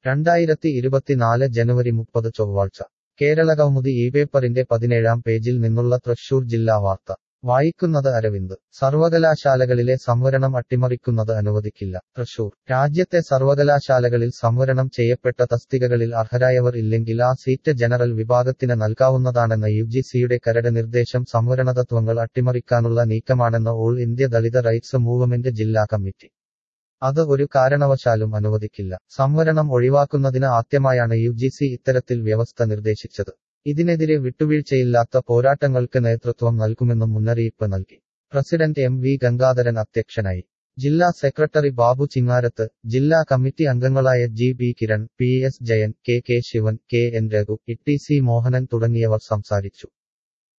രണ്ടായിരത്തി ഇരുപത്തിനാല് ജനുവരി മുപ്പത് ചൊവ്വാഴ്ച കേരളകൗമുദി ഈ പേപ്പറിന്റെ പതിനേഴാം പേജിൽ നിന്നുള്ള തൃശൂർ ജില്ലാ വാർത്ത വായിക്കുന്നത് അരവിന്ദ് സർവകലാശാലകളിലെ സംവരണം അട്ടിമറിക്കുന്നത് അനുവദിക്കില്ല തൃശൂർ രാജ്യത്തെ സർവകലാശാലകളിൽ സംവരണം ചെയ്യപ്പെട്ട തസ്തികകളിൽ അർഹരായവർ ഇല്ലെങ്കിൽ ആ സീറ്റ് ജനറൽ വിഭാഗത്തിന് നൽകാവുന്നതാണെന്ന യുജിസിയുടെ കരട് നിർദ്ദേശം സംവരണതത്വങ്ങൾ അട്ടിമറിക്കാനുള്ള നീക്കമാണെന്ന് All India Dalit Rights Movement ജില്ലാ കമ്മിറ്റി അത് ഒരു കാരണവശാലും അനുവദിക്കില്ല സംവരണം ഒഴിവാക്കുന്നതിന് ആദ്യമായാണ് യുജിസി ഇത്തരത്തിൽ വ്യവസ്ഥ നിർദ്ദേശിച്ചത് ഇതിനെതിരെ വിട്ടുവീഴ്ചയില്ലാത്ത പോരാട്ടങ്ങൾക്ക് നേതൃത്വം നൽകുമെന്നും മുന്നറിയിപ്പ് നൽകി പ്രസിഡന്റ് എം വി ഗംഗാധരൻ അധ്യക്ഷനായി ജില്ലാ സെക്രട്ടറി ബാബു ചിങ്ങാരത്ത് ജില്ലാ കമ്മിറ്റി അംഗങ്ങളായ G B Kiran P S Jayan K K Shivan K N Raghu E T C Mohanan തുടങ്ങിയവർ സംസാരിച്ചു